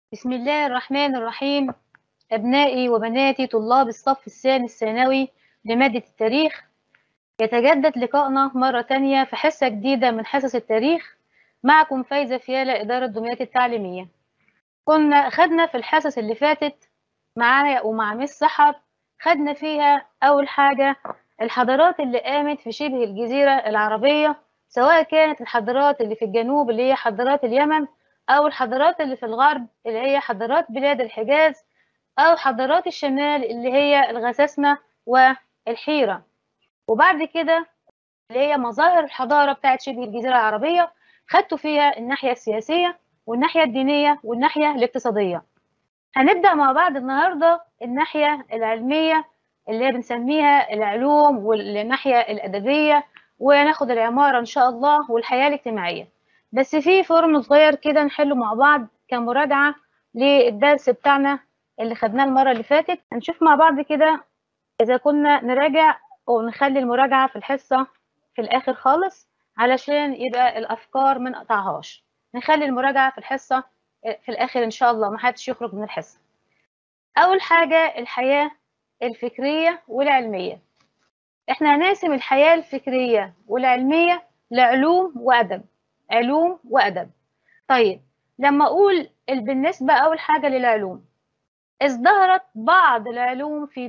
بسم الله الرحمن الرحيم أبنائي وبناتي طلاب الصف الثاني الثانوي لمادة التاريخ يتجدد لقائنا مرة تانية في حصة جديدة من حصص التاريخ معكم فايزة فيالة إدارة دمياط التعليمية كنا خدنا في الحصص اللي فاتت معايا ومع مس سحر خدنا فيها أول حاجة الحضارات اللي قامت في شبه الجزيرة العربية سواء كانت الحضارات اللي في الجنوب اللي هي حضارات اليمن أو الحضارات اللي في الغرب اللي هي حضارات بلاد الحجاز أو حضارات الشمال اللي هي الغساسنة والحيرة وبعد كده اللي هي مظاهر الحضارة بتاعت شبه الجزيرة العربية خدتوا فيها الناحية السياسية والناحية الدينية والناحية الاقتصادية هنبدأ مع بعض النهاردة الناحية العلمية اللي هي بنسميها العلوم والناحية الأدبية وناخد العمارة إن شاء الله والحياة الاجتماعية بس في فورم صغير كده نحله مع بعض كمراجعة للدرس بتاعنا اللي خدناه المرة اللي فاتت هنشوف مع بعض كده إذا كنا نراجع ونخلي المراجعة في الحصة في الآخر خالص علشان يبقى الأفكار ما نقطعهاش نخلي المراجعة في الحصة في الآخر إن شاء الله ما حدش يخرج من الحصة أول حاجة الحياة الفكرية والعلمية إحنا هنقسم الحياة الفكرية والعلمية لعلوم وأدب علوم وأدب طيب لما أقول بالنسبة أول حاجة للعلوم ازدهرت بعض العلوم في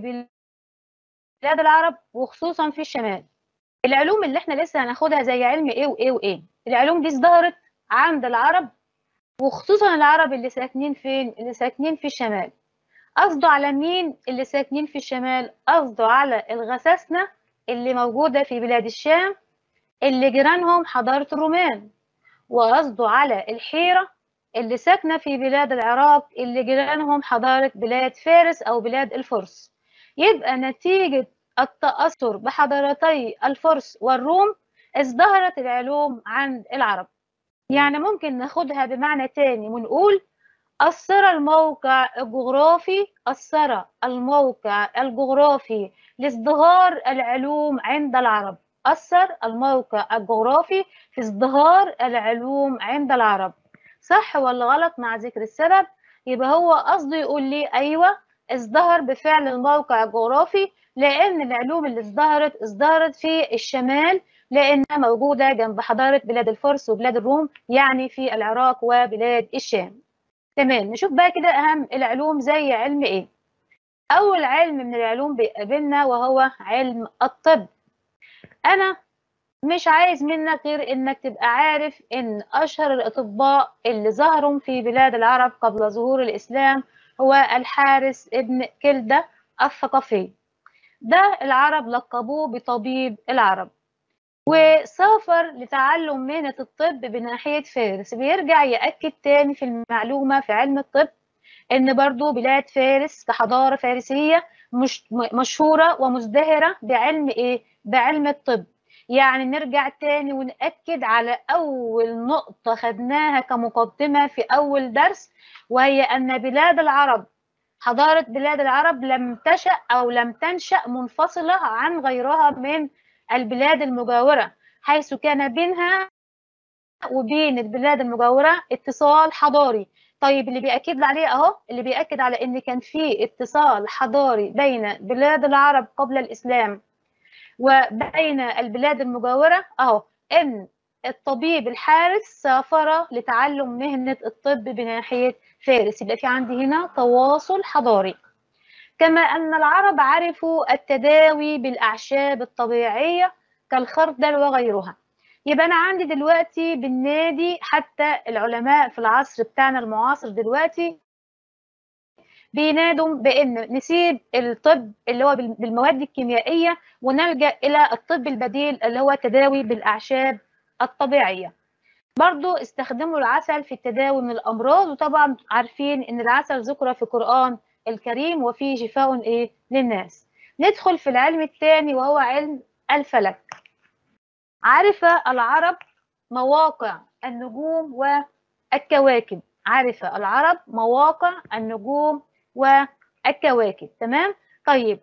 بلاد العرب وخصوصا في الشمال العلوم اللي احنا لسه هناخدها زي علم ايه وايه وايه العلوم دي ازدهرت عند العرب وخصوصا العرب اللي ساكنين فين اللي ساكنين في الشمال قصده على مين اللي ساكنين في الشمال قصده على الغساسنة اللي موجودة في بلاد الشام اللي جيرانهم حضارة الرومان وقصده على الحيرة اللي ساكنة في بلاد العراق اللي جيرانهم حضارة بلاد فارس أو بلاد الفرس يبقى نتيجة التأثر بحضارتي الفرس والروم ازدهرت العلوم عند العرب يعني ممكن ناخدها بمعنى تاني ونقول أثر الموقع الجغرافي أثر الموقع الجغرافي لازدهار العلوم عند العرب أثر الموقع الجغرافي في ازدهار العلوم عند العرب صح ولا غلط مع ذكر السبب يبقى هو قصده يقول لي أيوة ازدهر بفعل الموقع الجغرافي لأن العلوم اللي ازدهرت ازدهرت في الشمال لأنها موجودة جنب حضارة بلاد الفرس وبلاد الروم يعني في العراق وبلاد الشام تمام نشوف بقى كده أهم العلوم زي علم إيه أول علم من العلوم بيقابلنا وهو علم الطب أنا مش عايز منك غير إنك تبقى عارف إن أشهر الأطباء اللي ظهروا في بلاد العرب قبل ظهور الإسلام هو الحارس ابن كلدة الثقفي ده العرب لقبوه بطبيب العرب وسافر لتعلم مهنة الطب بناحية فارس بيرجع يأكد تاني في المعلومة في علم الطب إن برضو بلاد فارس كحضارة فارسية مش مشهورة ومزدهرة بعلم إيه؟ بعلم الطب يعني نرجع تاني ونأكد على أول نقطة خدناها كمقدمة في أول درس وهي أن بلاد العرب حضارة بلاد العرب لم تشأ أو لم تنشأ منفصلة عن غيرها من البلاد المجاورة حيث كان بينها وبين البلاد المجاورة اتصال حضاري طيب اللي بيأكد لي عليه أهو اللي بيأكد على إن كان في اتصال حضاري بين بلاد العرب قبل الإسلام وبين البلاد المجاورة أهو إن الطبيب الحارس سافر لتعلم مهنة الطب بناحية فارس يبقى في عندي هنا تواصل حضاري كما أن العرب عرفوا التداوي بالأعشاب الطبيعية كالخردل وغيرها يبقى أنا عندي دلوقتي بالنادي حتى العلماء في العصر بتاعنا المعاصر دلوقتي بينادوا بأن نسيب الطب اللي هو بالمواد الكيميائية ونلجأ إلى الطب البديل اللي هو التداوي بالأعشاب الطبيعية برضو استخدموا العسل في التداوي من الأمراض وطبعا عارفين أن العسل ذكر في القرآن الكريم وفيه شفاء إيه للناس ندخل في العلم الثاني وهو علم الفلك عرف العرب مواقع النجوم والكواكب عرف العرب مواقع النجوم والكواكب تمام طيب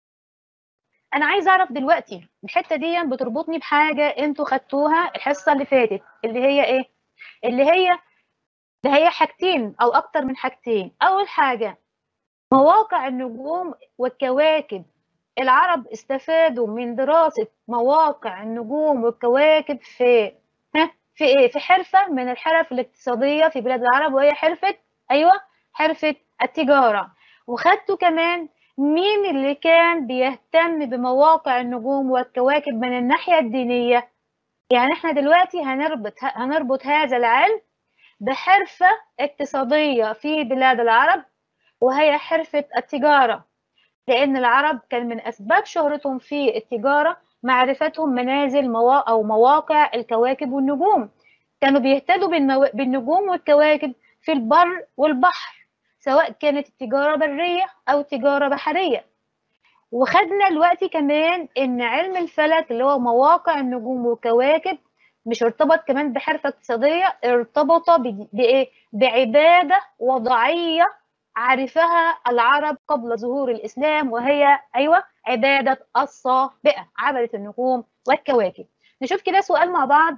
انا عايز اعرف دلوقتي الحته دي بتربطني بحاجه انتوا خدتوها الحصه اللي فاتت اللي هي ايه اللي هي ده هي حاجتين أو أكتر من حاجتين أول حاجة مواقع النجوم والكواكب العرب استفادوا من دراسة مواقع النجوم والكواكب في ها في ايه؟ في حرفة من الحرف الاقتصادية في بلاد العرب وهي حرفة ايوه حرفة التجارة وخدتوا كمان مين اللي كان بيهتم بمواقع النجوم والكواكب من الناحية الدينية يعني احنا دلوقتي هنربط هنربط هذا العلم بحرفة اقتصادية في بلاد العرب وهي حرفة التجارة لأن العرب كان من أسباب شهرتهم في التجارة معرفتهم منازل موا أو مواقع الكواكب والنجوم كانوا بيهتدوا بالنو... بالنجوم والكواكب في البر والبحر سواء كانت التجارة برية أو تجارة بحرية وخدنا الوقت كمان إن علم الفلك اللي هو مواقع النجوم والكواكب مش ارتبط كمان بحرفة اقتصادية ارتبط بإيه؟ بعبادة وضعية عرفها العرب قبل ظهور الإسلام وهي أيوة عبادة الصابئة عبدة النجوم والكواكب نشوف كده سؤال مع بعض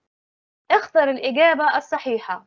اختر الإجابة الصحيحة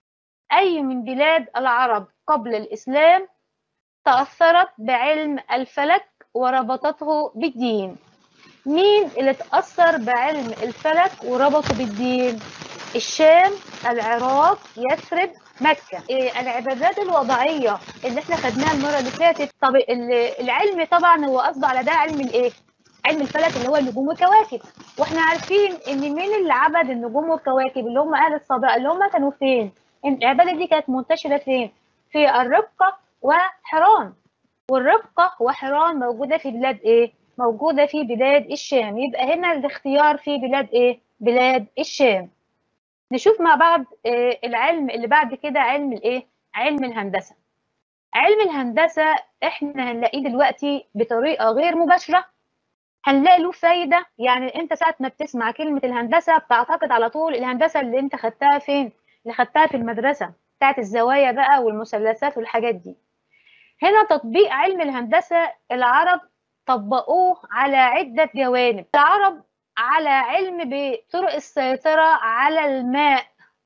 أي من بلاد العرب قبل الإسلام تأثرت بعلم الفلك وربطته بالدين مين اللي تأثر بعلم الفلك وربطه بالدين الشام العراق يثرب مكة إيه العبادات الوضعية اللي احنا خدناها المرة اللي فاتت طب العلم طبعا هو قصده على ده علم الايه علم الفلك اللي هو النجوم والكواكب واحنا عارفين ان مين اللي عبد النجوم والكواكب اللي هم اهل الصداقة اللي هم كانوا فين العبادة دي كانت منتشرة فين في الرقة وحران والرقة وحران موجودة في بلاد ايه موجودة في بلاد الشام يبقى هنا الاختيار في بلاد ايه بلاد الشام نشوف مع بعض العلم اللي بعد كده علم الايه علم الهندسه علم الهندسه احنا هنلاقيه دلوقتي بطريقه غير مباشره هنلاقي له فايده يعني انت ساعه ما بتسمع كلمه الهندسه بتعتقد على طول الهندسه اللي انت خدتها فين اللي خدتها في المدرسه بتاعت الزوايا بقى والمثلثات والحاجات دي هنا تطبيق علم الهندسه العرب طبقوه على عده جوانب العرب على علم بطرق السيطرة على الماء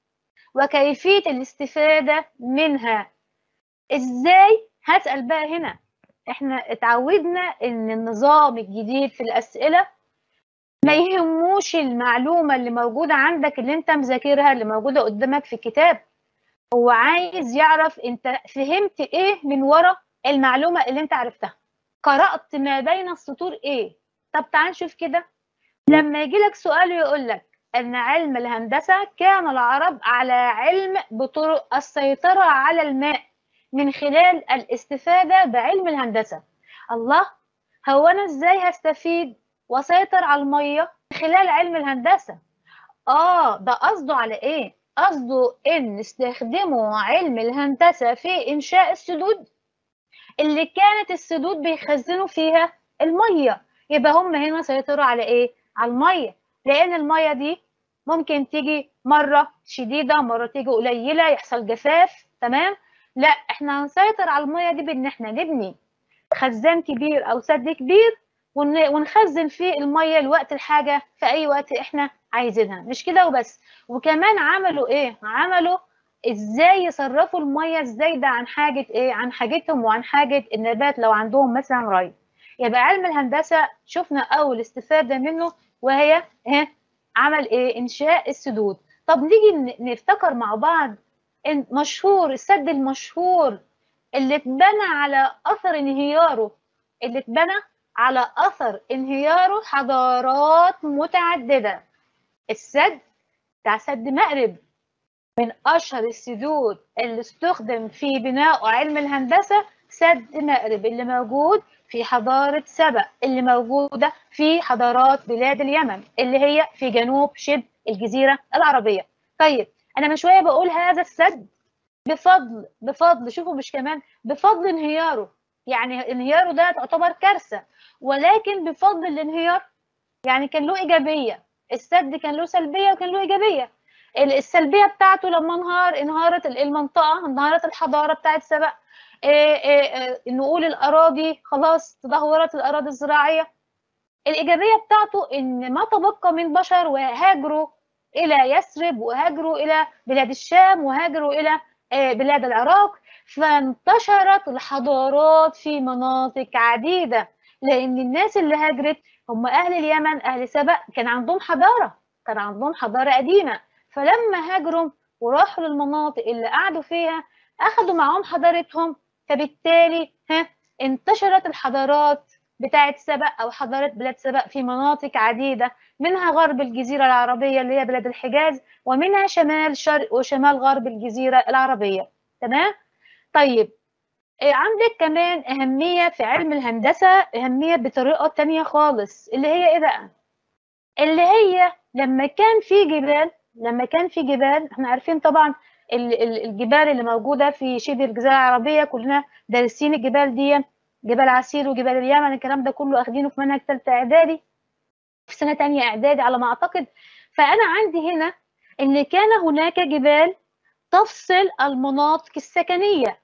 وكيفية الاستفادة منها ازاي هسأل بقى هنا احنا اتعودنا ان النظام الجديد في الاسئلة ما يهموش المعلومة اللي موجودة عندك اللي انت مذاكرها اللي موجودة قدامك في الكتاب هو عايز يعرف انت فهمت ايه من ورا المعلومة اللي انت عرفتها قرأت ما بين السطور ايه طب تعال نشوف كده لما يجي لك سؤال يقول لك أن علم الهندسة كان العرب على علم بطرق السيطرة على الماء من خلال الاستفادة بعلم الهندسة الله هو أنا إزاي هستفيد وسيطر على المية من خلال علم الهندسة آه ده قصده على إيه؟ قصده إن استخدموا علم الهندسة في إنشاء السدود اللي كانت السدود بيخزنوا فيها المية يبقى هم هنا سيطروا على إيه؟ على المية لأن المية دي ممكن تيجي مرة شديدة مرة تيجي قليلة يحصل جفاف تمام لا احنا هنسيطر على المية دي بان احنا نبني خزان كبير او سد كبير ونخزن فيه المية لوقت الحاجة في اي وقت احنا عايزينها مش كده وبس وكمان عملوا ايه عملوا ازاي يصرفوا المية الزايدة عن حاجة ايه عن حاجتهم وعن حاجة النبات لو عندهم مثلا ري يبقى علم الهندسة شفنا أول استفادة منه وهي ها عمل إيه؟ إنشاء السدود طب نيجي نفتكر مع بعض إن مشهور السد المشهور اللي اتبنى على أثر انهياره اللي اتبنى على أثر انهياره حضارات متعددة السد بتاع سد مأرب من أشهر السدود اللي استخدم في بناء علم الهندسة سد مأرب اللي موجود في حضارة سبأ اللي موجودة في حضارات بلاد اليمن اللي هي في جنوب شبه الجزيرة العربية طيب أنا من شوية بقول هذا السد بفضل بفضل شوفوا مش كمان بفضل انهياره يعني انهياره ده تعتبر كارثة ولكن بفضل الانهيار يعني كان له إيجابية السد كان له سلبية وكان له إيجابية السلبية بتاعته لما انهار انهارت المنطقة انهارت الحضارة بتاعت سبأ إيه إيه نقول الأراضي خلاص تدهورت الأراضي الزراعية الإيجابية بتاعته إن ما تبقى من بشر وهاجروا إلى يثرب وهاجروا إلى بلاد الشام وهاجروا إلى بلاد العراق فانتشرت الحضارات في مناطق عديدة لأن الناس اللي هاجرت هم أهل اليمن أهل سبأ كان عندهم حضارة كان عندهم حضارة قديمة فلما هاجروا وراحوا للمناطق اللي قعدوا فيها أخدوا معاهم حضارتهم فبالتالي ها انتشرت الحضارات بتاعة سبأ أو حضارة بلاد سبأ في مناطق عديدة منها غرب الجزيرة العربية اللي هي بلاد الحجاز ومنها شمال شرق وشمال غرب الجزيرة العربية تمام؟ طيب عندك كمان أهمية في علم الهندسة أهمية بطريقة تانية خالص اللي هي إيه بقى؟ اللي هي لما كان في جبال لما كان في جبال احنا عارفين طبعا الجبال اللي موجودة في شبه الجزيرة العربية كلنا دارسين الجبال دي جبال عسير وجبال اليمن الكلام ده كله أخدينه في منهج تالتة إعدادي في سنة تانية إعدادي على ما أعتقد فأنا عندي هنا إن كان هناك جبال تفصل المناطق السكنية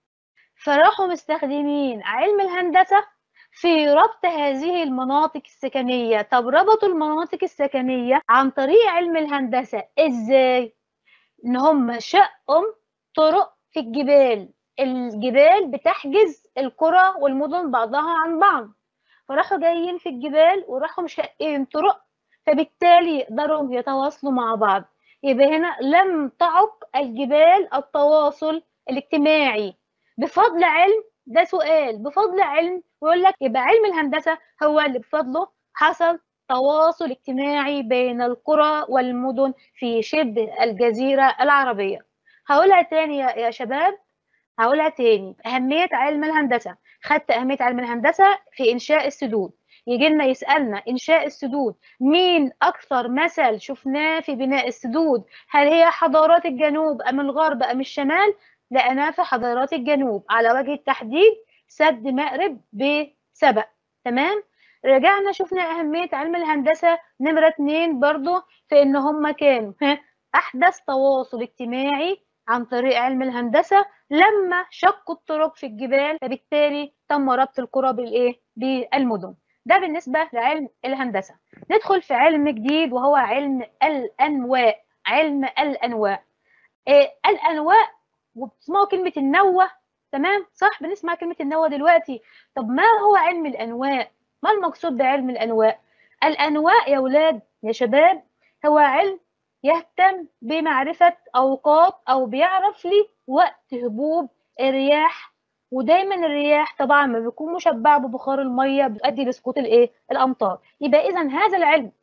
فراحوا مستخدمين علم الهندسة في ربط هذه المناطق السكنية طب ربطوا المناطق السكنية عن طريق علم الهندسة إزاي؟ إن هم شقوا طرق في الجبال الجبال بتحجز القرى والمدن بعضها عن بعض فراحوا جايين في الجبال وراحوا مشقين طرق فبالتالي يقدروا يتواصلوا مع بعض يبقى هنا لم تعق الجبال التواصل الاجتماعي بفضل علم ده سؤال بفضل علم ويقول لك يبقى علم الهندسة هو اللي بفضله حصل تواصل اجتماعي بين القرى والمدن في شبه الجزيرة العربية هقولها تاني يا شباب هقولها تاني أهمية علم الهندسة خدت أهمية علم الهندسة في إنشاء السدود يجي لنا يسألنا إنشاء السدود مين أكثر مثل شفناه في بناء السدود هل هي حضارات الجنوب أم الغرب أم الشمال لقيناه في حضارات الجنوب على وجه التحديد سد مأرب بسبأ تمام رجعنا شفنا أهمية علم الهندسة نمرة اتنين برضو في إن هم كانوا أحدث تواصل اجتماعي عن طريق علم الهندسة لما شقوا الطرق في الجبال فبالتالي تم ربط القرى بالإيه؟ بالمدن ده بالنسبة لعلم الهندسة ندخل في علم جديد وهو علم الأنواء علم الأنواء إيه الأنواء وبتسمعوا كلمة النوة تمام صح بنسمع كلمة النوة دلوقتي طب ما هو علم الأنواء ما المقصود بعلم الأنواء الأنواء يا ولاد يا شباب هو علم يهتم بمعرفة أوقات أو بيعرف لي وقت هبوب الرياح ودايما الرياح طبعا ما بيكون مشبع ببخار المية بتؤدي لسقوط الايه الأمطار يبقى إذا هذا العلم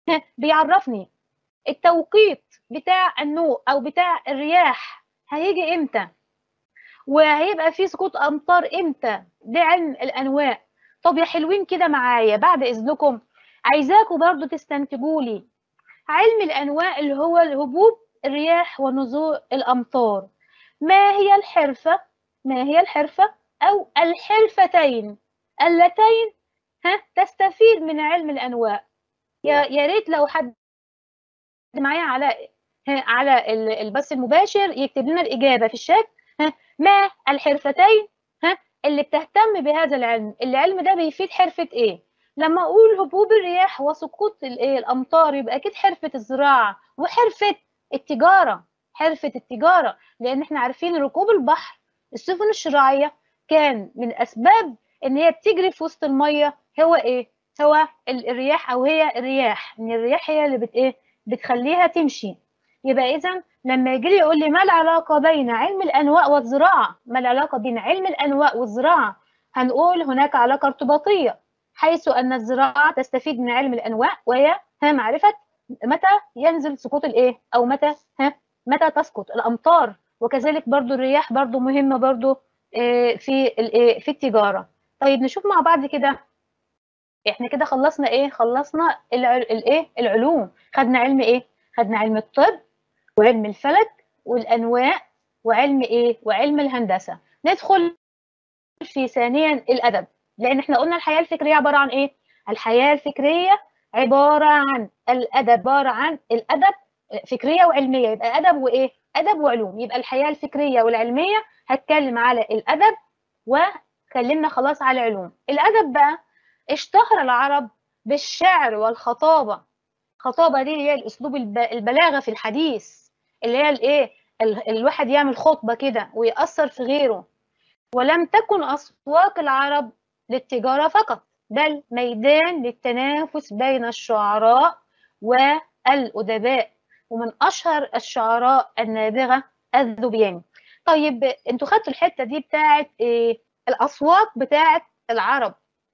بيعرفني التوقيت بتاع النوء أو بتاع الرياح هيجي إمتى وهيبقى في سقوط أمطار إمتى ده علم الأنواء طب يا حلوين كده معايا بعد إذنكم عايزاكم برضو تستنتجوا لي علم الأنواء اللي هو الهبوب الرياح ونزول الأمطار ما هي الحرفة ما هي الحرفة أو الحرفتين اللتين ها تستفيد من علم الأنواء يا يا ريت لو حد معايا على على البث المباشر يكتب لنا الإجابة في الشات ها ما الحرفتين ها اللي بتهتم بهذا العلم العلم ده بيفيد حرفة إيه لما أقول هبوب الرياح وسقوط الإيه الأمطار يبقى أكيد حرفة الزراعة وحرفة التجارة حرفة التجارة لأن إحنا عارفين ركوب البحر السفن الشراعية كان من أسباب إن هي بتجري في وسط المية هو إيه؟ هو الرياح أو هي الرياح إن الرياح هي اللي بت إيه؟ بتخليها تمشي يبقى إذا لما يجي لي يقول لي ما العلاقة بين علم الأنواء والزراعة؟ ما العلاقة بين علم الأنواء والزراعة؟ هنقول هناك علاقة ارتباطية حيث أن الزراعة تستفيد من علم الأنواء وهي معرفة متى ينزل سقوط الإيه؟ أو متى ها متى تسقط الأمطار وكذلك برضو الرياح برضو مهمة برضو في في التجارة طيب نشوف مع بعض كده احنا كده خلصنا ايه خلصنا الايه العلوم خدنا علم ايه خدنا علم الطب وعلم الفلك والانواع وعلم ايه وعلم الهندسة ندخل في ثانيا الادب لان احنا قلنا الحياة الفكرية عبارة عن ايه الحياة الفكرية عبارة عن الادب عبارة عن الادب فكرية وعلمية يبقى ادب وايه ادب وعلوم يبقى الحياه الفكريه والعلميه هتكلم على الادب وكلمنا خلاص على العلوم الادب بقى اشتهر العرب بالشعر والخطابه الخطابة دي اللي هي الأسلوب الب- البلاغة في الحديث اللي هي الإيه ال- الواحد يعمل خطبة كده ويأثر في غيره ولم تكن أسواق العرب للتجارة فقط بل ميدان للتنافس بين الشعراء والأدباء ومن أشهر الشعراء النابغة الذبيان طيب انتوا خدتوا الحتة دي بتاعت إيه الأسواق بتاعت العرب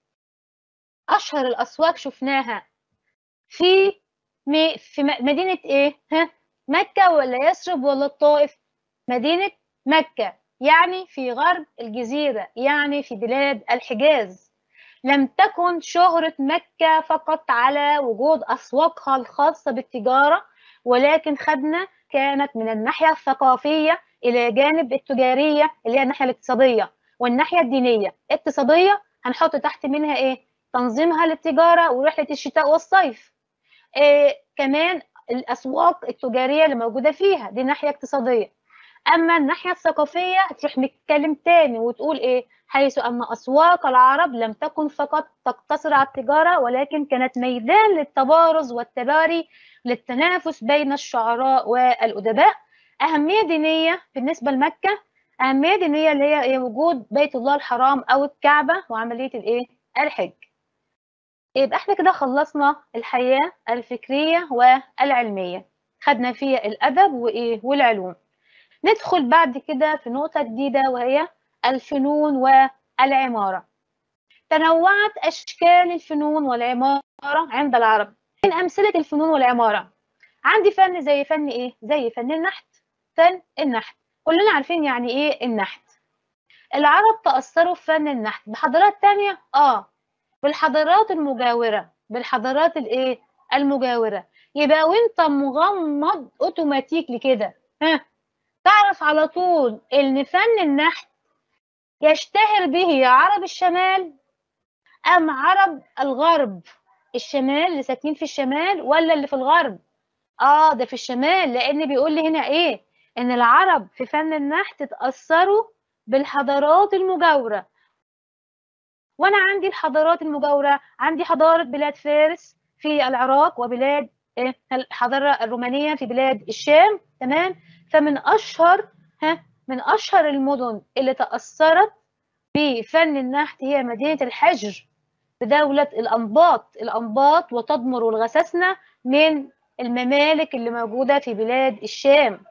أشهر الأسواق شفناها في م- في م- مدينة إيه؟ ها؟ مكة ولا يثرب ولا الطائف؟ مدينة مكة يعني في غرب الجزيرة يعني في بلاد الحجاز لم تكن شهرة مكة فقط على وجود أسواقها الخاصة بالتجارة ولكن خدنا كانت من الناحية الثقافية إلى جانب التجارية اللي هي الناحية الاقتصادية والناحية الدينية اقتصادية هنحط تحت منها إيه؟ تنظيمها للتجارة ورحلة الشتاء والصيف إيه كمان الأسواق التجارية اللي موجودة فيها دي ناحية اقتصادية أما الناحية الثقافية هتروح نتكلم تاني وتقول إيه حيث أن أسواق العرب لم تكن فقط تقتصر على التجارة ولكن كانت ميدان للتبارز والتباري للتنافس بين الشعراء والأدباء أهمية دينية بالنسبة لمكة أهمية دينية اللي هي إيه؟ وجود بيت الله الحرام أو الكعبة وعملية الإيه الحج يبقى احنا كده خلصنا الحياة الفكرية والعلمية خدنا فيها الأدب وإيه والعلوم ندخل بعد كده في نقطة جديدة وهي الفنون والعمارة تنوعت أشكال الفنون والعمارة عند العرب من أمثلة الفنون والعمارة عندي فن زي فن إيه؟ زي فن النحت فن النحت كلنا عارفين يعني إيه النحت العرب تأثروا في فن النحت بحضارات تانية؟ آه بالحضارات المجاورة بالحضارات الإيه؟ المجاورة يبقى وانت مغمض اوتوماتيكلي كده ها تعرف على طول ان فن النحت يشتهر به عرب الشمال ام عرب الغرب الشمال اللي ساكنين في الشمال ولا اللي في الغرب اه ده في الشمال لان بيقول لي هنا ايه ان العرب في فن النحت اتاثروا بالحضارات المجاوره وانا عندي الحضارات المجاوره عندي حضاره بلاد فارس في العراق وبلاد إيه؟ الحضاره الرومانيه في بلاد الشام تمام فمن اشهر ها من اشهر المدن اللي تاثرت بفن النحت هي مدينه الحجر بدوله الانباط الانباط وتدمر والغساسنه من الممالك اللي موجوده في بلاد الشام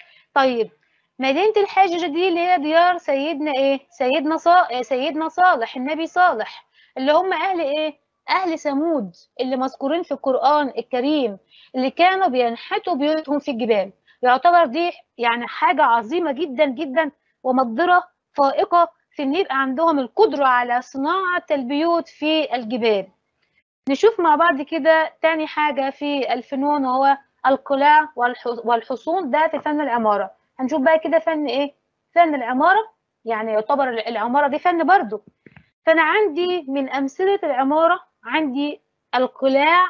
طيب مدينة الحجر دي اللي هي ديار سيدنا ايه؟ سيدنا صا... سيدنا صالح النبي صالح اللي هم اهل ايه؟ اهل ثمود اللي مذكورين في القرآن الكريم اللي كانوا بينحتوا بيوتهم في الجبال يعتبر دي يعني حاجة عظيمة جدا جدا ومقدرة فائقة في ان يبقى عندهم القدرة على صناعة البيوت في الجبال نشوف مع بعض كده تاني حاجة في الفنون وهو القلاع والح- والحصون ده في فن العمارة هنشوف بقى كده فن ايه فن العمارة يعني يعتبر العمارة دي فن برضو فأنا عندي من أمثلة العمارة عندي القلاع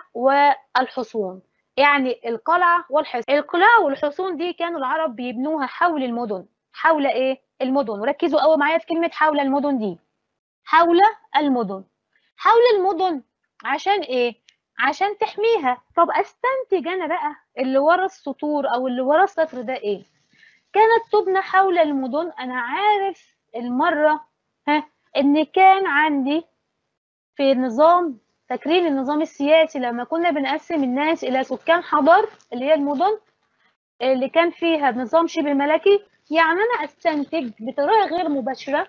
والحصون يعني القلعة والحصن القلاع والحصون دي كانوا العرب بيبنوها حول المدن حول ايه المدن وركزوا قوي معايا في كلمة حول المدن دي حول المدن حول المدن عشان ايه عشان تحميها طب استنتج انا بقى اللي ورا السطور او اللي ورا السطر ده ايه كانت تبنى حول المدن انا عارف المرة ها ان كان عندي في النظام فاكرين النظام السياسي لما كنا بنقسم الناس الى سكان حضر اللي هي المدن اللي كان فيها نظام شبه ملكي يعني انا استنتج بطريقه غير مباشره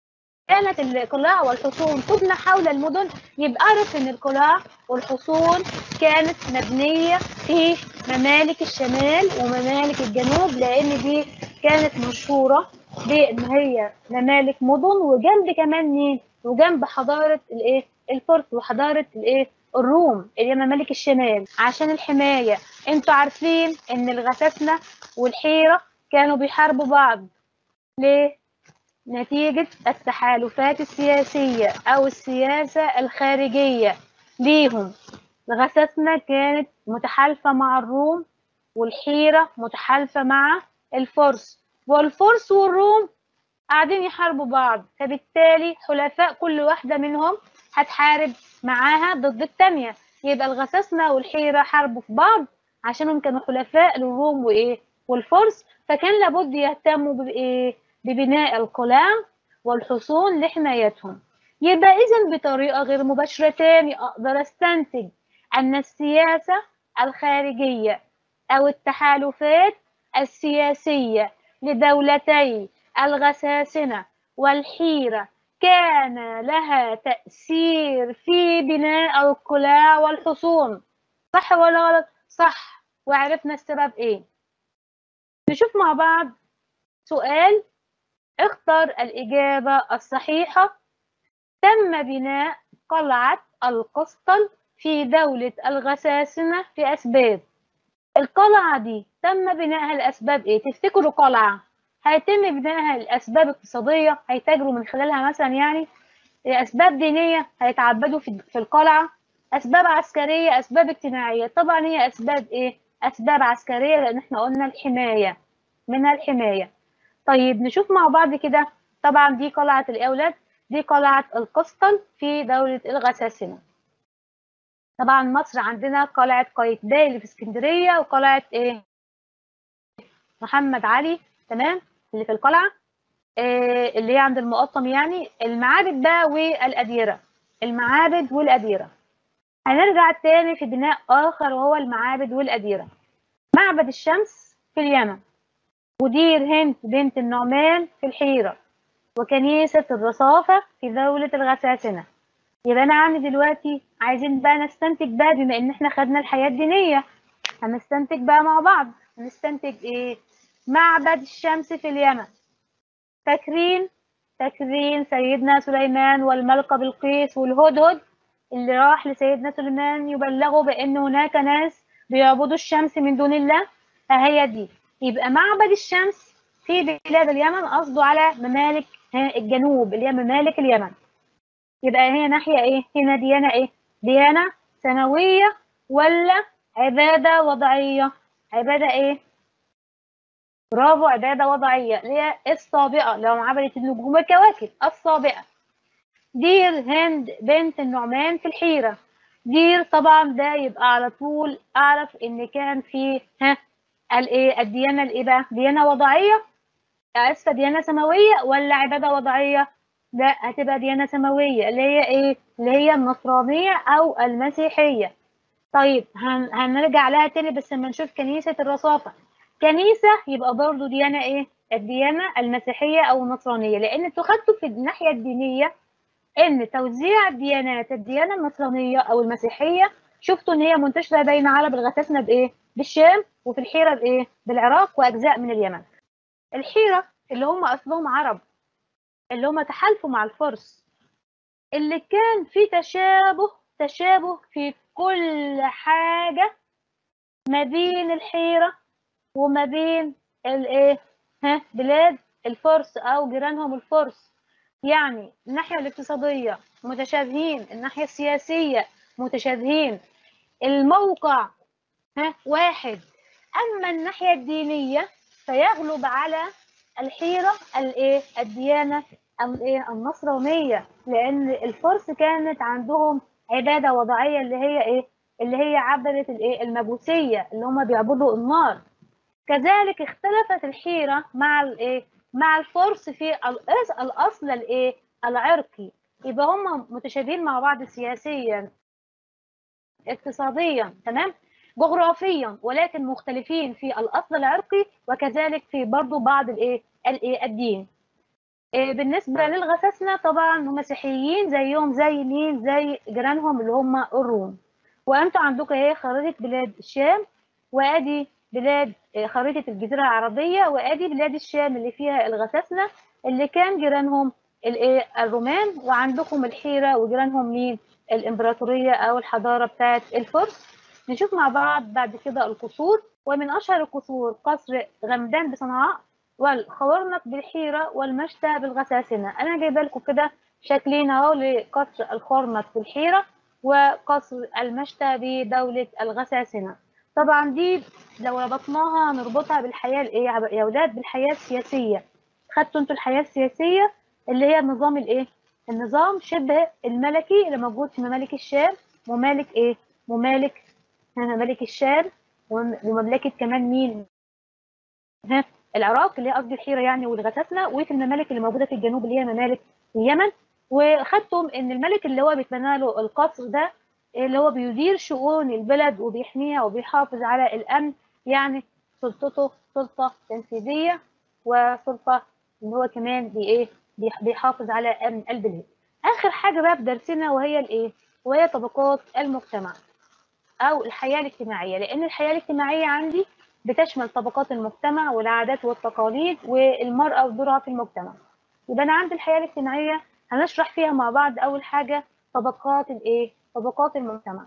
كانت القلاع والحصون تبنى حول المدن يبقى اعرف ان القلاع والحصون كانت مبنيه في ممالك الشمال وممالك الجنوب لان دي كانت مشهوره بان هي ممالك مدن وجنب كمان مين وجنب حضاره الايه الفرس وحضاره الايه الروم اللي هي ممالك الشمال عشان الحمايه انتوا عارفين ان الغساسنه والحيره كانوا بيحاربوا بعض ليه نتيجة التحالفات السياسية أو السياسة الخارجية ليهم الغساسنة كانت متحالفة مع الروم والحيرة متحالفة مع الفرس والفرس والروم قاعدين يحاربوا بعض فبالتالي حلفاء كل واحدة منهم هتحارب معاها ضد التانية يبقى الغساسنة والحيرة حاربوا في بعض عشانهم كانوا حلفاء للروم وإيه والفرس فكان لابد يهتموا بإيه ببناء القلاع والحصون لحمايتهم يبقى إذا بطريقة غير مباشرة تاني أقدر أستنتج أن السياسة الخارجية أو التحالفات السياسية لدولتي الغساسنة والحيرة كان لها تأثير في بناء القلاع والحصون صح ولا غلط؟ صح وعرفنا السبب ايه نشوف مع بعض سؤال اختر الإجابة الصحيحة تم بناء قلعة القسطل في دولة الغساسنة في أسباب القلعة دي تم بنائها لأسباب إيه؟ تفتكروا قلعة هيتم بنائها لأسباب اقتصادية هيتاجروا من خلالها مثلا يعني أسباب دينية هيتعبدوا في في القلعة أسباب عسكرية أسباب اجتماعية طبعا هي أسباب إيه؟ أسباب عسكرية لأن إحنا قلنا الحماية منها الحماية طيب نشوف مع بعض كده طبعا دي قلعة الأولاد دي قلعة القسطل في دولة الغساسنة طبعا مصر عندنا قلعة قايتباي اللي في اسكندرية وقلعة إيه؟ محمد علي تمام اللي في القلعة إيه اللي هي عند المقطم يعني المعابد بقى والأديرة المعابد والأديرة هنرجع تاني في بناء آخر وهو المعابد والأديرة معبد الشمس في اليمن ودير هند بنت النعمان في الحيرة وكنيسة الرصافة في دولة الغساسنة يبقى أنا عندي دلوقتي عايزين بقى نستنتج بقى بما إن إحنا خدنا الحياة الدينية هنستنتج بقى مع بعض هنستنتج إيه معبد الشمس في اليمن فاكرين فاكرين سيدنا سليمان والملكة بلقيس والهدهد اللي راح لسيدنا سليمان يبلغوا بأن هناك ناس بيعبدوا الشمس من دون الله فهي دي يبقى معبد الشمس في بلاد اليمن قصده على ممالك الجنوب اللي هي ممالك اليمن يبقى هي ناحية ايه هنا ديانة ايه ديانة سماوية ولا عبادة وضعية عبادة ايه برافو عبادة وضعية اللي هي السابقة لو عبدت النجوم والكواكب السابقة دير هند بنت النعمان في الحيرة دير طبعا ده يبقى على طول أعرف إن كان في ها الايه الديانة الايه بقى ديانة وضعية اسفة ديانة سماوية ولا عبادة وضعية لا هتبقى ديانة سماوية اللي هي ايه اللي هي النصرانية او المسيحية طيب هن... هنرجع لها تاني بس لما نشوف كنيسة الرصافة كنيسة يبقى برضو ديانة ايه الديانة المسيحية او النصرانية لان انتوا خدتوا في الناحية الدينية ان توزيع الديانات الديانة النصرانية او المسيحية شفتوا ان هي منتشرة بين عرب الغساسنة بايه بالشام وفي الحيرة بايه بالعراق واجزاء من اليمن الحيرة اللي هم اصلهم عرب اللي هم تحالفوا مع الفرس اللي كان في تشابه تشابه في كل حاجة ما بين الحيرة وما بين الايه ها بلاد الفرس او جيرانهم الفرس يعني الناحية الاقتصادية متشابهين الناحية السياسية متشابهين الموقع ها واحد أما الناحية الدينية فيغلب على الحيرة الايه الديانة الايه النصرانية لأن الفرس كانت عندهم عبادة وضعية اللي هي ايه اللي هي عبدة الايه المجوسية اللي هم بيعبدوا النار كذلك اختلفت الحيرة مع الايه مع الفرس في الأصل الايه العرقي يبقى هم متشابهين مع بعض سياسيا اقتصاديا تمام جغرافيا ولكن مختلفين في الاصل العرقي وكذلك في برضو بعض الايه الايه الدين إيه بالنسبه للغساسنه طبعا هم مسيحيين زيهم زي مين زي جيرانهم اللي هم الروم وانتوا عندكم اهي خريطه بلاد الشام وادي بلاد خريطه الجزيره العربيه وادي بلاد الشام اللي فيها الغساسنه اللي كان جيرانهم الايه الرومان وعندكم الحيره وجيرانهم مين الامبراطوريه او الحضاره بتاعه الفرس نشوف مع بعض بعد كده القصور ومن اشهر القصور قصر غمدان بصنعاء والخوارنق بالحيره والمشتى بالغساسنه انا جايبه لكم كده شكلين اهو لقصر الخوارنق بالحيره وقصر المشتى بدوله الغساسنه طبعا دي لو ربطناها نربطها بالحياه الايه يا اولاد بالحياه السياسيه خدتوا انتوا الحياه السياسيه اللي هي النظام الايه النظام شبه الملكي اللي موجود في ممالك الشام وممالك ايه ممالك ممالك الشام ومملكه كمان مين ها العراق اللي هي قصدي الحيره يعني والغساسنه وفي الممالك اللي موجوده في الجنوب اللي هي ممالك اليمن وخدتم ان الملك اللي هو بيتبنى له القصر ده اللي هو بيدير شؤون البلد وبيحميها وبيحافظ على الامن يعني سلطته سلطه تنفيذيه وسلطه اللي هو كمان بايه بيحافظ على امن البلاد اخر حاجه بقى في درسنا وهي الايه وهي طبقات المجتمع او الحياه الاجتماعيه لان الحياه الاجتماعيه عندي بتشمل طبقات المجتمع والعادات والتقاليد والمراه ودورها في المجتمع يبقى انا عندي الحياه الاجتماعيه هنشرح فيها مع بعض اول حاجه طبقات الايه طبقات المجتمع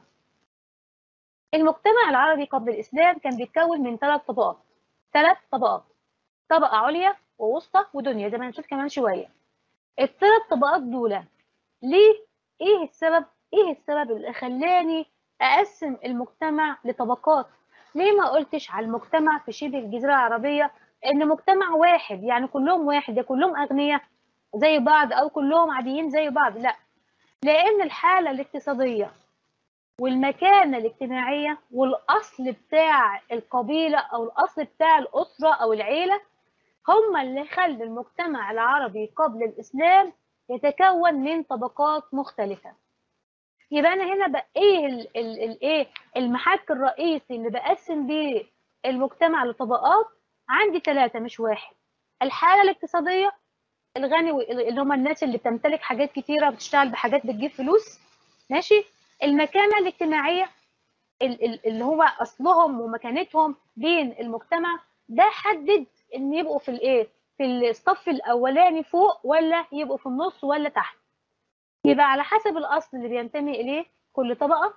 المجتمع العربي قبل الاسلام كان بيتكون من ثلاث طبقات ثلاث طبقات طبقه عليا ووسطى ودنيا زي ما هنشوف كمان شويه الثلاث طبقات دول ليه ايه السبب ايه السبب اللي خلاني اقسم المجتمع لطبقات ليه ما قلتش على المجتمع في شبه الجزيره العربيه ان مجتمع واحد يعني كلهم واحد يا كلهم اغنياء زي بعض او كلهم عاديين زي بعض لا لان الحاله الاقتصاديه والمكانه الاجتماعيه والاصل بتاع القبيله او الاصل بتاع الاسره او العيله هم اللي خلوا المجتمع العربي قبل الاسلام يتكون من طبقات مختلفه يبقى انا هنا بقى ايه الايه المحك الرئيسي اللي بقسم بيه المجتمع لطبقات عندي ثلاثه مش واحد الحاله الاقتصاديه الغني اللي هم الناس اللي بتمتلك حاجات كتيره بتشتغل بحاجات بتجيب فلوس ماشي المكانه الاجتماعيه اللي هو اصلهم ومكانتهم بين المجتمع ده حدد ان يبقوا في الايه في الصف الاولاني فوق ولا يبقوا في النص ولا تحت يبقى على حسب الاصل اللي بينتمي اليه كل طبقه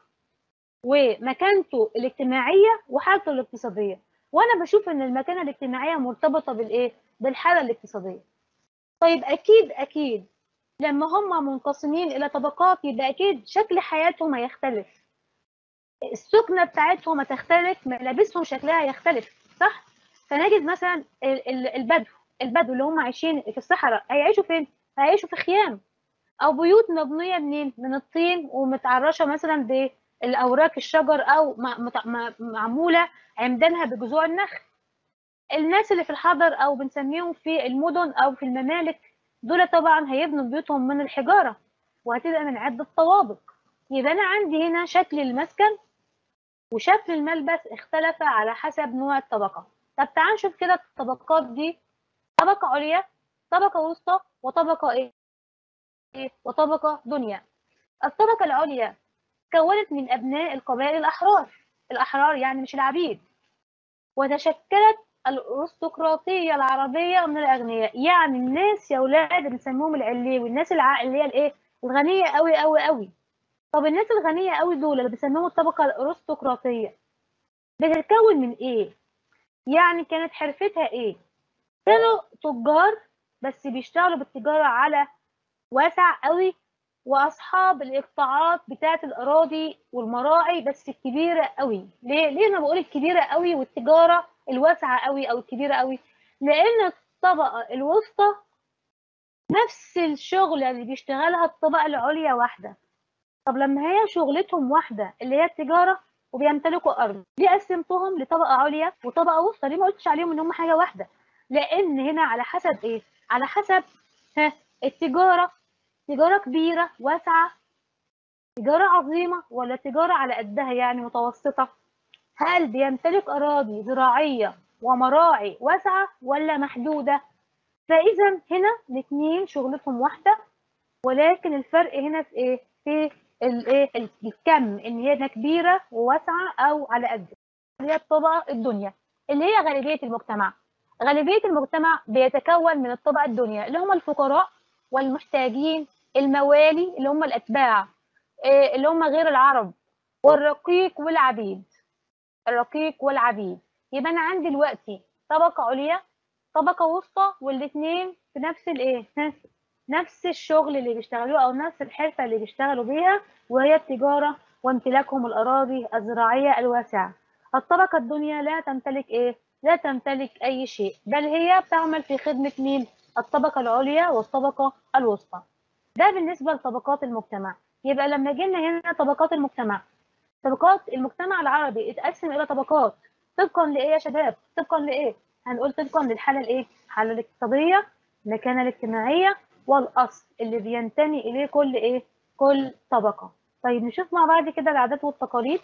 ومكانته الاجتماعيه وحالته الاقتصاديه وانا بشوف ان المكانه الاجتماعيه مرتبطه بالايه بالحاله الاقتصاديه طيب اكيد اكيد لما هم منقسمين الى طبقات يبقى اكيد شكل حياتهم هيختلف السكنه بتاعتهم هتختلف ملابسهم شكلها هيختلف صح فنجد مثلا البدو البدو اللي هم عايشين في الصحراء هيعيشوا فين هيعيشوا في خيام او بيوت مبنيه منين من الطين ومتعرشه مثلا بالاوراق الشجر او معموله عمدانها بجذوع النخل الناس اللي في الحضر او بنسميهم في المدن او في الممالك دول طبعا هيبنوا بيوتهم من الحجاره وهتبقى من عده طوابق يبقى انا عندي هنا شكل المسكن وشكل الملبس اختلف على حسب نوع الطبقه طب تعال نشوف كده الطبقات دي طبقه عليا طبقه وسطى وطبقه ايه وطبقه دنيا الطبقه العليا كونت من ابناء القبائل الاحرار الاحرار يعني مش العبيد وتشكلت الارستقراطيه العربيه من الاغنياء يعني الناس يا اولاد بنسميهم العليه والناس العقل اللي هي الايه الغنيه قوي قوي قوي طب الناس الغنيه قوي دول اللي بنسميهم الطبقه الارستقراطيه بتتكون من ايه يعني كانت حرفتها ايه كانوا تجار بس بيشتغلوا بالتجاره على واسع قوي واصحاب الاقطاعات بتاعه الاراضي والمراعي بس الكبيره قوي ليه ليه انا بقول الكبيره قوي والتجاره الواسعه قوي او الكبيره قوي لان الطبقه الوسطى نفس الشغل اللي بيشتغلها الطبقه العليا واحده طب لما هي شغلتهم واحده اللي هي التجاره وبيمتلكوا ارض ليه قسمتهم لطبقه عليا وطبقه وسطى ليه ما قلتش عليهم ان هم حاجه واحده لان هنا على حسب ايه على حسب ها التجاره تجاره كبيره واسعه تجاره عظيمه ولا تجاره على قدها يعني متوسطه هل بيمتلك أراضي زراعية ومراعي واسعة ولا محدودة؟ فإذا هنا الاثنين شغلتهم واحدة ولكن الفرق هنا في إيه؟ في الإيه؟ الكم إن هي كبيرة وواسعة أو على قد هي الطبقة الدنيا اللي هي غالبية المجتمع غالبية المجتمع بيتكون من الطبقة الدنيا اللي هم الفقراء والمحتاجين الموالي اللي هم الأتباع اللي هم غير العرب والرقيق والعبيد الرقيق والعبيد يبقى انا عندي دلوقتي طبقه عليا طبقه وسطى والاثنين في نفس الايه نفس الشغل اللي بيشتغلوه او نفس الحرفه اللي بيشتغلوا بيها وهي التجاره وامتلاكهم الاراضي الزراعيه الواسعه الطبقه الدنيا لا تمتلك ايه لا تمتلك اي شيء بل هي بتعمل في خدمه مين الطبقه العليا والطبقه الوسطى ده بالنسبه لطبقات المجتمع يبقى لما جينا هنا طبقات المجتمع طبقات المجتمع العربي اتقسم الى طبقات طبقا لايه يا شباب طبقا لايه هنقول طبقا للحاله الايه الحاله الاقتصاديه المكانه الاجتماعيه والاصل اللي بينتمي اليه كل ايه كل طبقه طيب نشوف مع بعض كده العادات والتقاليد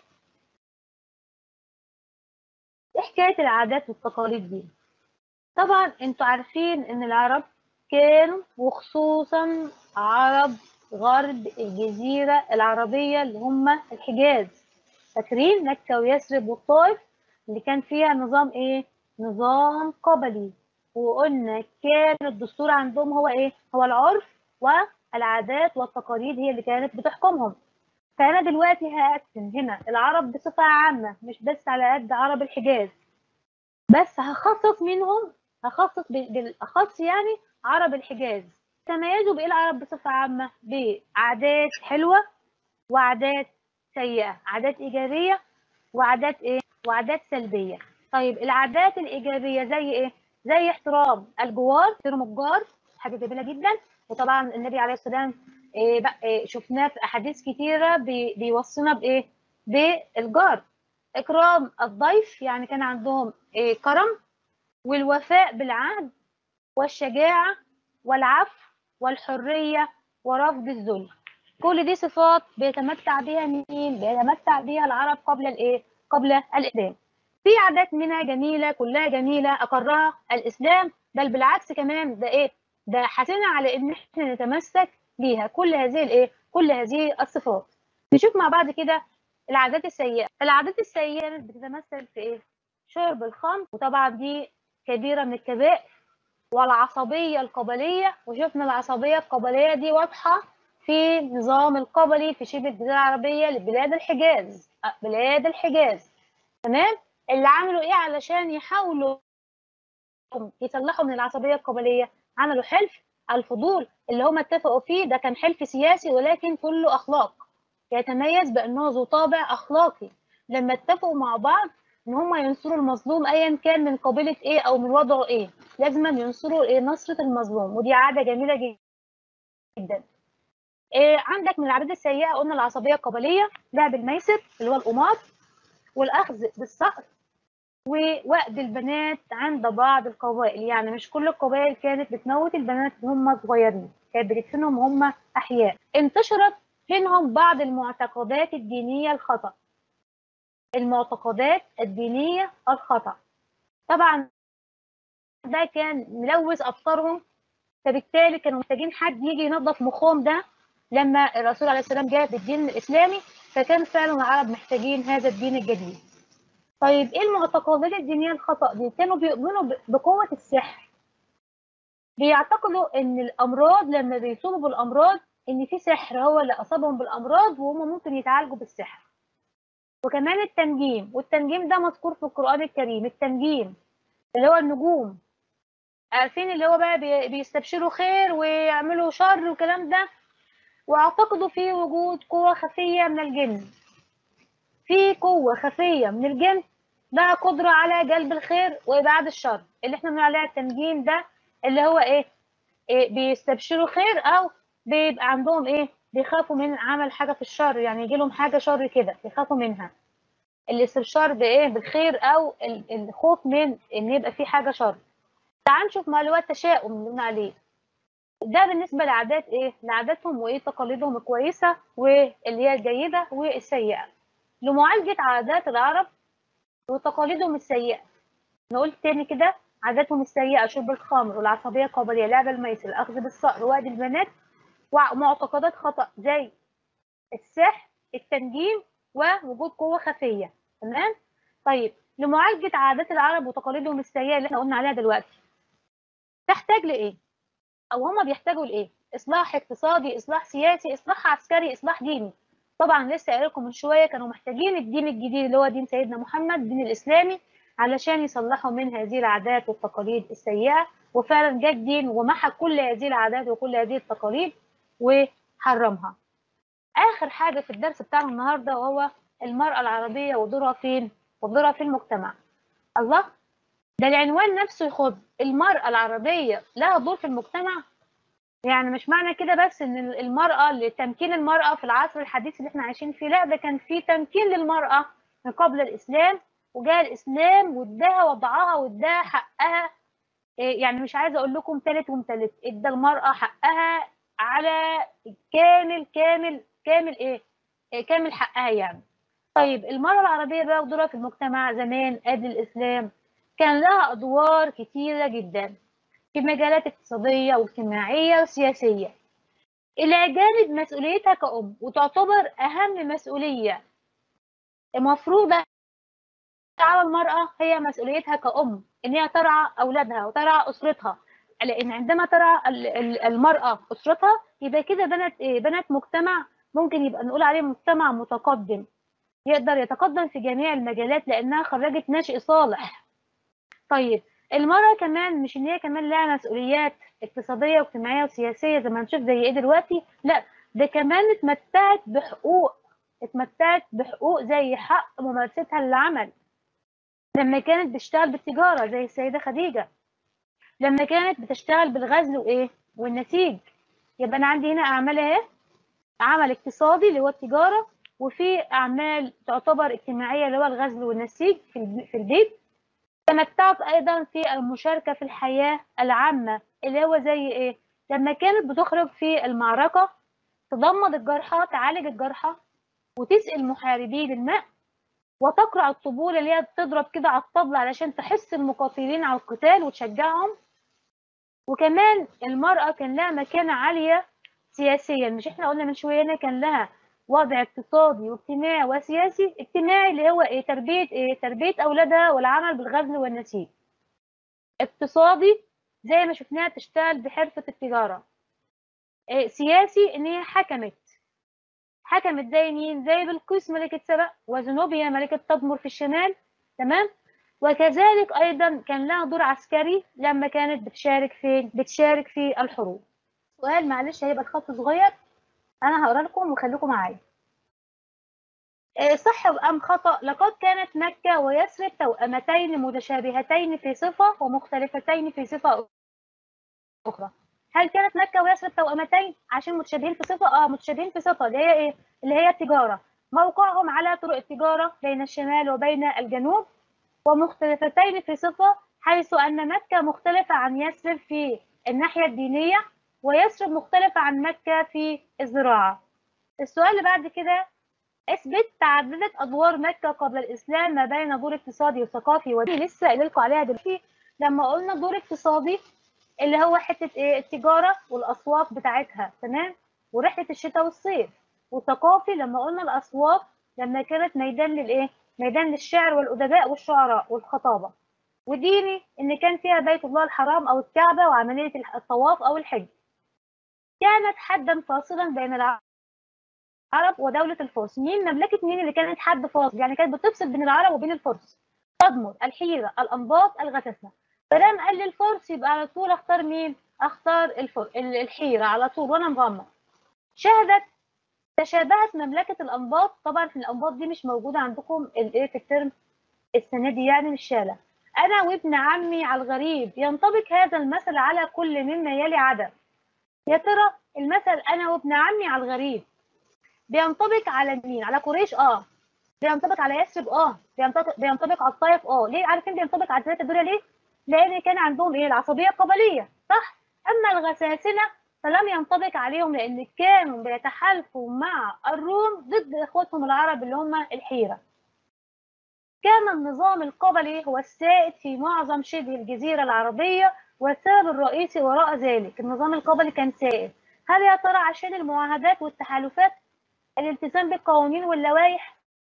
ايه حكايه العادات والتقاليد دي طبعا انتوا عارفين ان العرب كانوا وخصوصا عرب غرب الجزيرة العربية اللي هم الحجاز فاكرين مكة ويثرب والطائف اللي كان فيها نظام ايه نظام قبلي وقلنا كان الدستور عندهم هو ايه هو العرف والعادات والتقاليد هي اللي كانت بتحكمهم فانا دلوقتي هقسم هنا العرب بصفة عامة مش بس على قد عرب الحجاز بس هخصص منهم هخصص بالاخص يعني عرب الحجاز تميزوا بايه العرب بصفة عامة بعادات حلوة وعادات سيئة عادات ايجابية وعادات ايه وعادات سلبية طيب العادات الايجابية زي ايه زي احترام الجوار احترام الجار حاجة جميلة جدا وطبعا النبي عليه السلام إيه بقى إيه شفناه في احاديث كتيرة بي بيوصينا بايه بالجار اكرام الضيف يعني كان عندهم إيه كرم والوفاء بالعهد والشجاعة والعفو والحرية ورفض الذل كل دي صفات بيتمتع بها مين بيتمتع بها العرب قبل الايه قبل الاسلام في عادات منها جميله كلها جميله اقرها الاسلام بل بالعكس كمان ده ايه ده حثنا على ان احنا نتمسك بيها كل هذه الايه كل هذه الصفات نشوف مع بعض كده العادات السيئه العادات السيئه بتتمثل في ايه شرب الخمر وطبعا دي كبيره من الكبائر والعصبية القبلية وشفنا العصبية القبلية دي واضحة في النظام القبلي في شبه الجزيرة العربية لبلاد الحجاز بلاد الحجاز تمام اللي عملوا ايه علشان يحاولوا يصلحوا من العصبية القبلية عملوا حلف الفضول اللي هم اتفقوا فيه ده كان حلف سياسي ولكن كله أخلاق يتميز بأنه ذو طابع أخلاقي لما اتفقوا مع بعض ان هم ينصروا المظلوم ايا كان من قبيله ايه او من وضعه ايه لازم ينصروا ايه نصره المظلوم ودي عاده جميله جدا إيه عندك من العادات السيئه قلنا العصبيه القبليه لعب الميسر اللي هو القمار والاخذ بالصقر ووأد البنات عند بعض القبائل يعني مش كل القبائل كانت بتموت البنات وهم صغيرين كانت بتدفنهم وهم احياء انتشرت بينهم بعض المعتقدات الدينيه الخطأ المعتقدات الدينية الخطأ طبعا ده كان ملوث أفكارهم فبالتالي كانوا محتاجين حد يجي ينظف مخهم ده لما الرسول عليه السلام جاء بالدين الإسلامي فكان فعلا العرب محتاجين هذا الدين الجديد طيب ايه المعتقدات الدينية الخطأ دي كانوا بيؤمنوا بقوة السحر بيعتقدوا ان الامراض لما بيصابوا بالامراض ان في سحر هو اللي اصابهم بالامراض وهم ممكن يتعالجوا بالسحر وكمان التنجيم والتنجيم ده مذكور في القرآن الكريم التنجيم اللي هو النجوم عارفين اللي هو بقى بيستبشروا خير ويعملوا شر والكلام ده واعتقدوا في وجود قوة خفية من الجن في قوة خفية من الجن لها قدرة على جلب الخير وإبعاد الشر اللي احنا بنقول عليها التنجيم ده اللي هو ايه, إيه بيستبشروا خير أو بيبقى عندهم ايه بيخافوا من عمل حاجة في الشر يعني يجي لهم حاجة شر كده بيخافوا منها الاستبشار بإيه بالخير أو الخوف من إن يبقى في حاجة شر تعال نشوف ما اللي هو التشاؤم اللي قلنا عليه ده بالنسبة لعادات إيه لعاداتهم وإيه تقاليدهم الكويسة واللي هي الجيدة والسيئة لمعالجة عادات العرب وتقاليدهم السيئة نقول تاني كده عاداتهم السيئة شرب الخمر والعصبية القبلية لعب الميسر الأخذ بالصقر وعد البنات ومعتقدات خطأ زي السحر التنجيم ووجود قوة خفية تمام طيب لمعالجة عادات العرب وتقاليدهم السيئة اللي احنا قلنا عليها دلوقتي تحتاج لإيه؟ أو هما بيحتاجوا لإيه؟ إصلاح اقتصادي، إصلاح سياسي، إصلاح عسكري، إصلاح ديني. طبعا لسه قايل لكم من شوية كانوا محتاجين الدين الجديد اللي هو دين سيدنا محمد الدين الإسلامي علشان يصلحوا من هذه العادات والتقاليد السيئة وفعلا جاء الدين ومحى كل هذه العادات وكل هذه التقاليد وحرمها آخر حاجة في الدرس بتاعنا النهاردة وهو المرأة العربية ودورها فين ودورها في المجتمع الله ده العنوان نفسه يخض المرأة العربية لها دور في المجتمع يعني مش معنى كده بس ان المرأة تمكين المرأة في العصر الحديث اللي احنا عايشين فيه لا ده كان في تمكين للمرأة من قبل الإسلام وجاء الإسلام واداها وضعها واداها حقها إيه يعني مش عايزة أقول لكم تالت ومتلت ادى المرأة حقها على كامل كامل كامل إيه؟, إيه كامل حقها يعني طيب المرأة العربية بقى دورها في المجتمع زمان قبل الإسلام كان لها أدوار كتيرة جدا في مجالات اقتصادية واجتماعية وسياسية إلى جانب مسؤوليتها كأم وتعتبر أهم مسؤولية مفروضة على المرأة هي مسؤوليتها كأم إن هي ترعى أولادها وترعى أسرتها لأن عندما ترعى المرأة أسرتها يبقى كده بنت إيه؟ بنت مجتمع ممكن يبقى نقول عليه مجتمع متقدم يقدر يتقدم في جميع المجالات لأنها خرجت ناشئ صالح طيب المرأة كمان مش إن هي كمان لها مسؤوليات اقتصادية واجتماعية وسياسية زي ما هنشوف زي إيه دلوقتي لا ده كمان اتمتعت بحقوق اتمتعت بحقوق زي حق ممارستها للعمل لما كانت بتشتغل بالتجارة زي السيدة خديجة لما كانت بتشتغل بالغزل وإيه والنسيج يبقى أنا عندي هنا أعمال إيه عمل اقتصادي اللي هو التجارة وفي أعمال تعتبر اجتماعية اللي هو الغزل والنسيج في البيت تمتعت أيضا في المشاركة في الحياة العامة اللي هو زي إيه لما كانت بتخرج في المعركة تضمد الجرحى تعالج الجرحى وتسقي المحاربين الماء وتقرع الطبول اللي هي تضرب كده على الطبل علشان تحس المقاتلين على القتال وتشجعهم وكمان المرأة كان لها مكانة عالية سياسيا مش احنا قلنا من شوية هنا كان لها وضع اقتصادي واجتماعي وسياسي اجتماعي اللي هو ايه تربية ايه تربية أولادها والعمل بالغزل والنسيج اقتصادي زي ما شفناها تشتغل بحرفة التجارة إيه سياسي ان هي حكمت حكمت زي مين زي بلقيس ملكة سبأ وزنوبيا ملكة تدمر في الشمال تمام وكذلك أيضا كان لها دور عسكري لما كانت بتشارك في بتشارك في الحروب سؤال معلش هيبقى الخط صغير أنا هقرا لكم وخليكم معايا صح أم خطأ لقد كانت مكة ويثرب توأمتين متشابهتين في صفة ومختلفتين في صفة أخرى هل كانت مكة ويثرب توأمتين عشان متشابهين في صفة؟ اه متشابهين في صفة اللي هي ايه؟ اللي هي التجارة موقعهم على طرق التجارة بين الشمال وبين الجنوب ومختلفتين في صفة حيث أن مكة مختلفة عن يثرب في الناحية الدينية ويثرب مختلفة عن مكة في الزراعة السؤال اللي بعد كده اثبت تعددت ادوار مكه قبل الاسلام ما بين دور اقتصادي وثقافي ودي لسه قايل لكم عليها دلوقتي لما قلنا دور اقتصادي اللي هو حته ايه التجاره والاسواق بتاعتها تمام ورحله الشتاء والصيف وثقافي لما قلنا الاسواق لما كانت ميدان للايه ميدان للشعر والادباء والشعراء والخطابه وديني ان كان فيها بيت الله الحرام او الكعبه وعمليه الطواف او الحج كانت حدا فاصلا بين العرب ودولة الفرس مين مملكة مين اللي كانت حد فاصل يعني كانت بتفصل بين العرب وبين الفرس تدمر الحيرة الأنباط الغساسنة فلام قال للفرس يبقى على طول اختار مين اختار الفر... الحيرة على طول وانا مغمض شهدت تشابهت مملكة الأنباط طبعا في الأنباط دي مش موجودة عندكم الايه في الترم السنة دي يعني مش شالة أنا وابن عمي على الغريب ينطبق هذا المثل على كل مما يلي عدم يا ترى المثل أنا وابن عمي على الغريب بينطبق على مين؟ على قريش اه بينطبق على يثرب اه بينطبق بينطبق على الطائف اه ليه عارفين بينطبق على الثلاثه دول ليه؟ لان كان عندهم ايه العصبيه القبليه صح؟ اما الغساسنه فلم ينطبق عليهم لان كانوا بيتحالفوا مع الروم ضد اخوتهم العرب اللي هم الحيره كان النظام القبلي هو السائد في معظم شبه الجزيرة العربية والسبب الرئيسي وراء ذلك النظام القبلي كان سائد هل يا ترى عشان المعاهدات والتحالفات الالتزام بالقوانين واللوائح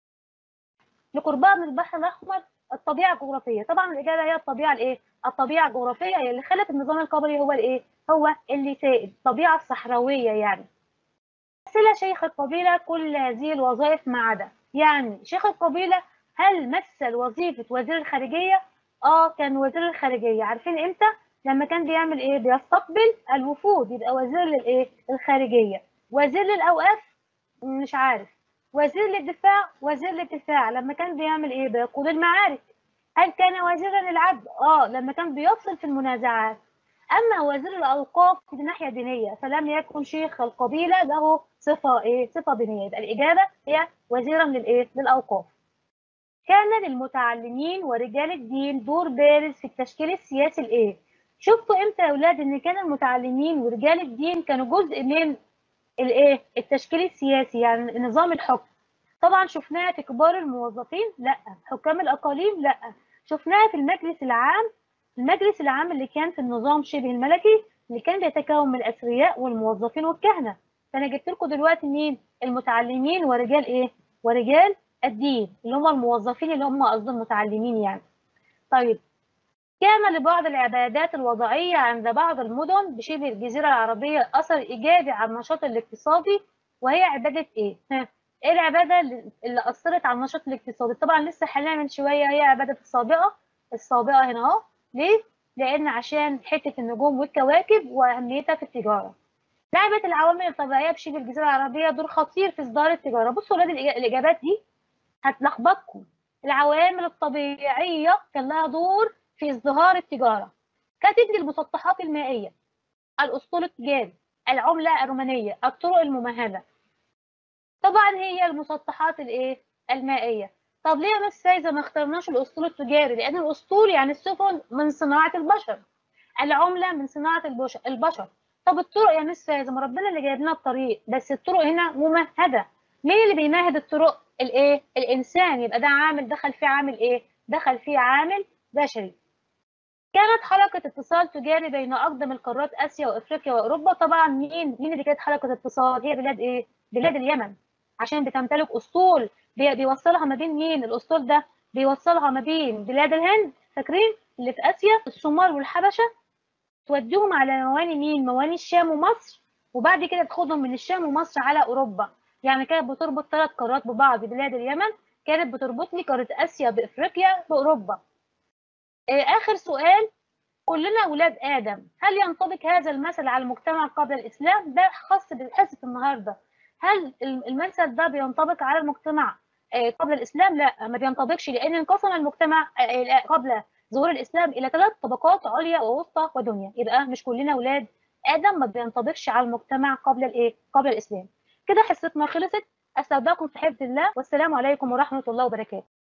لقربها من البحر الأحمر الطبيعة الجغرافية طبعا الإجابة هي الطبيعة الإيه؟ الطبيعة الجغرافية هي اللي خلت النظام القبلي هو الإيه؟ هو اللي سائد الطبيعة الصحراوية يعني مثل شيخ القبيلة كل هذه الوظائف ما عدا يعني شيخ القبيلة هل مثل وظيفة وزير الخارجية؟ آه كان وزير الخارجية عارفين إمتى؟ لما كان بيعمل إيه؟ بيستقبل الوفود يبقى وزير للإيه؟ الخارجية وزير للأوقاف مش عارف وزير للدفاع وزير للدفاع لما كان بيعمل ايه بيقود المعارك هل كان وزيرا للعدل اه لما كان بيفصل في المنازعات اما وزير الاوقاف في ناحيه دينيه فلم يكن شيخ القبيله له صفه ايه صفه دينيه يبقى الاجابه هي وزيرا للايه للاوقاف كان للمتعلمين ورجال الدين دور بارز في التشكيل السياسي الايه شفتوا امتى يا اولاد ان كان المتعلمين ورجال الدين كانوا جزء من الايه التشكيل السياسي يعني نظام الحكم طبعا شفناها في كبار الموظفين لا حكام الاقاليم لا شفناها في المجلس العام المجلس العام اللي كان في النظام شبه الملكي اللي كان بيتكون من الاثرياء والموظفين والكهنه فانا جبت لكم دلوقتي مين المتعلمين ورجال ايه ورجال الدين اللي هم الموظفين اللي هم قصدي المتعلمين يعني طيب كان لبعض العبادات الوضعية عند بعض المدن بشبه الجزيرة العربية أثر إيجابي على النشاط الاقتصادي وهي عبادة إيه؟ ها. إيه العبادة اللي أثرت على النشاط الاقتصادي؟ طبعا لسه حاليا من شوية هي عبادة السابقة السابقة هنا أهو ليه؟ لأن عشان حتة النجوم والكواكب وأهميتها في التجارة. لعبت العوامل الطبيعية بشبه الجزيرة العربية دور خطير في إصدار التجارة. بصوا ولاد الإجابات دي هتلخبطكم. العوامل الطبيعية كان لها دور في ازدهار التجارة كتبني المسطحات المائية الأسطول التجاري العملة الرومانية الطرق الممهدة طبعا هي المسطحات الايه المائية طب ليه يا مس فايزة ما اخترناش الأسطول التجاري لأن الأسطول يعني السفن من صناعة البشر العملة من صناعة البشر طب الطرق يا مس فايزة ما ربنا اللي جايب لنا الطريق بس الطرق هنا ممهدة مين اللي بيمهد الطرق الايه الإنسان يبقى ده عامل دخل فيه عامل ايه دخل فيه عامل بشري كانت حلقة اتصال تجاري بين أقدم القارات آسيا وأفريقيا وأوروبا طبعا مين مين اللي كانت حلقة اتصال هي بلاد إيه؟ بلاد اليمن عشان بتمتلك أسطول بيوصلها ما بين مين الأسطول ده بيوصلها ما بين بلاد الهند فاكرين اللي في آسيا الصومال والحبشة توديهم على مواني مين مواني الشام ومصر وبعد كده تاخدهم من الشام ومصر على أوروبا يعني كانت بتربط ثلاث قارات ببعض بلاد اليمن كانت بتربط لي قارة آسيا بإفريقيا بأوروبا آخر سؤال كلنا أولاد آدم هل ينطبق هذا المثل على المجتمع قبل الإسلام؟ ده خاص بحصة النهاردة هل المثل ده بينطبق على المجتمع قبل الإسلام؟ لا ما بينطبقش لأن انقسم المجتمع قبل ظهور الإسلام إلى ثلاث طبقات عليا ووسطى ودنيا يبقى مش كلنا أولاد آدم ما بينطبقش على المجتمع قبل الإيه؟ قبل الإسلام كده حصتنا خلصت أستودعكم في حفظ الله والسلام عليكم ورحمة الله وبركاته